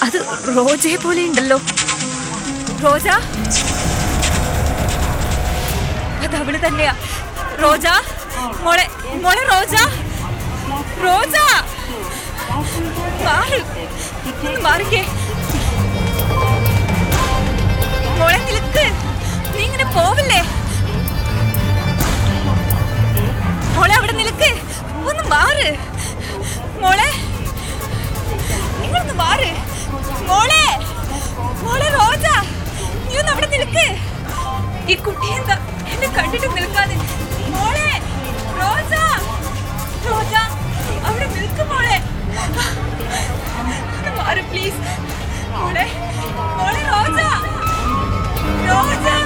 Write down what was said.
അത് റോജയെ പോലെ ഉണ്ടല്ലോ റോജ അത് അവള് തന്നെയാ റോജ മോളെ മോളെ റോജ റോജ മാറ് ഒന്ന് മാറിക്കേ മോളെ നിൽക്ക് നീ ഇങ്ങനെ പോവില്ലേ മോളെ അവിടെ നിൽക്ക് ഒന്ന് മാറ് മോളെ നിങ്ങളൊന്ന് മാറ് മോളെ മോളെ റോജ നീ ഒന്ന് അവിടെ നിൽക്ക് ഈ കുട്ടി എന്താ എന്നെ കണ്ടിട്ട് നിൽക്കാതെ മോളെ റോജ റോജ അവിടെ നിൽക്ക് മോളെ ഒന്ന് മാറ് പ്ലീസ് മോളെ മോളെ റോജ റോജ